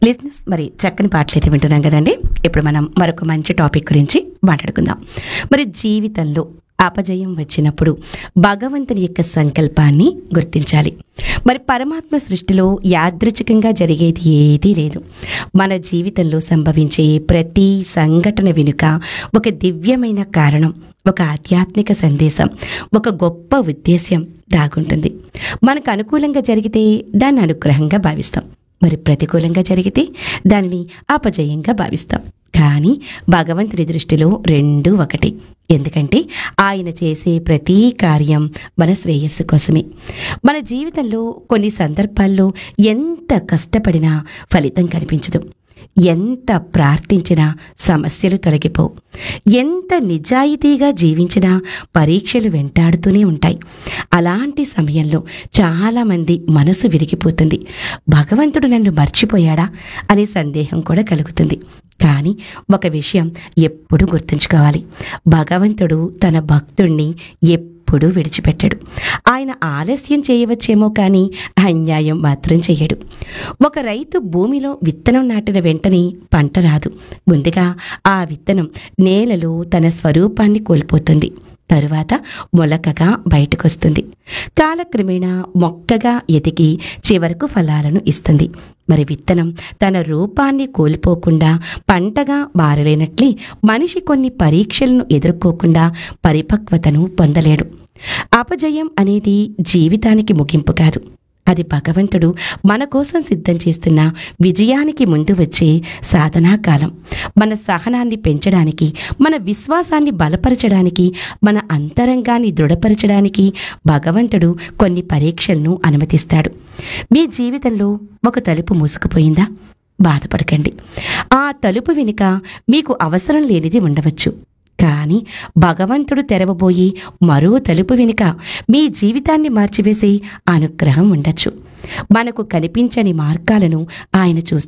లిజినెస్ మరి చక్కని పాటలు అయితే వింటున్నాం కదండి ఇప్పుడు మనం మరొక మంచి టాపిక్ గురించి మాట్లాడుకుందాం మరి జీవితంలో అపజయం వచ్చినప్పుడు భగవంతుని యొక్క సంకల్పాన్ని గుర్తించాలి మరి పరమాత్మ సృష్టిలో యాదృచ్ఛికంగా జరిగేది ఏదీ లేదు మన జీవితంలో సంభవించే ప్రతి సంఘటన వెనుక ఒక దివ్యమైన కారణం ఒక ఆధ్యాత్మిక సందేశం ఒక గొప్ప ఉద్దేశ్యం దాగుంటుంది మనకు అనుకూలంగా జరిగితే దాన్ని అనుగ్రహంగా భావిస్తాం మరి ప్రతికూలంగా జరిగితే దానిని అపజయంగా భావిస్తాం కానీ భగవంతుడి దృష్టిలో రెండూ ఒకటి ఎందుకంటే ఆయన చేసే ప్రతి కార్యం మన శ్రేయస్సు కోసమే మన జీవితంలో కొన్ని సందర్భాల్లో ఎంత కష్టపడినా ఫలితం కనిపించదు ఎంత ప్రార్థించినా సమస్యలు తొలగిపోవు ఎంత నిజాయితీగా జీవించినా పరీక్షలు వెంటాడుతూనే ఉంటాయి అలాంటి సమయంలో చాలామంది మనసు విరిగిపోతుంది భగవంతుడు నన్ను మర్చిపోయాడా అనే సందేహం కూడా కలుగుతుంది కానీ ఒక విషయం ఎప్పుడూ గుర్తుంచుకోవాలి భగవంతుడు తన భక్తుణ్ణి ఎప్పుడూ విడిచిపెట్టాడు ఆయన ఆలస్యం చేయవచ్చేమో కానీ అన్యాయం మాత్రం చేయడు ఒక రైతు భూమిలో విత్తనం నాటిన వెంటనే పంట రాదు ముందుగా ఆ విత్తనం నేలలో తన స్వరూపాన్ని కోల్పోతుంది తరువాత మొలకగా బయటకొస్తుంది కాలక్రమేణా మొక్కగా ఎదిగి చివరకు ఫలాలను ఇస్తుంది మరి విత్తనం తన రూపాన్ని కోల్పోకుండా పంటగా మారలేనట్లే మనిషి కొన్ని పరీక్షలను ఎదుర్కోకుండా పరిపక్వతను పొందలేడు అపజయం అనేది జీవితానికి ముగింపు కాదు అది భగవంతుడు మన కోసం సిద్ధం చేస్తున్న విజయానికి ముందు వచ్చే సాధనా కాలం మన సహనాన్ని పెంచడానికి మన విశ్వాసాన్ని బలపరచడానికి మన అంతరంగాన్ని దృఢపరచడానికి భగవంతుడు కొన్ని పరీక్షలను అనుమతిస్తాడు మీ జీవితంలో ఒక తలుపు మూసుకుపోయిందా బాధపడకండి ఆ తలుపు వెనుక మీకు అవసరం లేనిది ఉండవచ్చు కానీ భగవంతుడు తెరవబోయి మరో తలుపు వెనుక మీ జీవితాన్ని మార్చివేసే అనుగ్రహం ఉండొచ్చు మనకు కనిపించని మార్గాలను ఆయన చూస్తారు